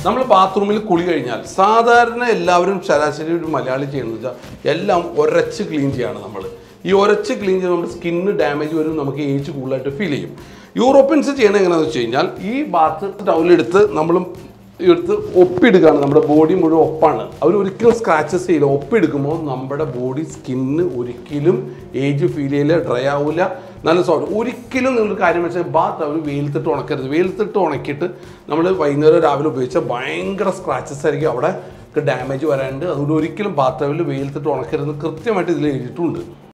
നമ്മൾ ബാത്റൂമിൽ കുളി കഴിഞ്ഞാൽ സാധാരണ എല്ലാവരും ശരാശരി ഒരു മലയാളി ചെയ്യുന്നത് വെച്ചാൽ എല്ലാം ഒരച്ച് ക്ലീൻ ചെയ്യാണ് നമ്മൾ ഈ ഒരച്ച് ക്ലീൻ ചെയ്ത് നമ്മുടെ സ്കിന്ന് ഡാമേജ് വരും നമുക്ക് ഏജ് കൂടുതലായിട്ട് ഫീൽ ചെയ്യും യൂറോപ്യൻസ് ചെയ്യണത് എങ്ങനെയാണെന്ന് വെച്ച് കഴിഞ്ഞാൽ ഈ ബാത്ത് ടൗലെടുത്ത് നമ്മളും എടുത്ത് ഒപ്പിയെടുക്കുകയാണ് നമ്മുടെ ബോഡി മുഴുവൻ ഒപ്പാണ് അവർ ഒരിക്കലും സ്ക്രാച്ചസ് ചെയ്യില്ല ഒപ്പിയെടുക്കുമ്പോൾ നമ്മുടെ ബോഡി സ്കിന്ന് ഒരിക്കലും ഏജ് ഫീൽ ചെയ്യില്ല ഡ്രൈ ആവില്ല നല്ല സോഫ്റ്റ് ഒരിക്കലും നിങ്ങൾ കാര്യം വെച്ചാൽ ബാത്ത് അവർ വെയിലത്തിട്ട് ഉണക്കരുത് വെയിലത്തിട്ട് ഉണക്കിയിട്ട് നമ്മൾ വൈകുന്നേരം രാവിലെ ഉപയോഗിച്ചാൽ ഭയങ്കര സ്ക്രാച്ചസ് ആയിരിക്കും അവിടെ ഡാമേജ് വരാനുണ്ട് അതുകൊണ്ട് ഒരിക്കലും ബാത്ത് ടവലിൽ വെയിലത്തിട്ട് ഉണക്കരുത് കൃത്യമായിട്ട് ഇതിൽ എഴുതിയിട്ടുണ്ട്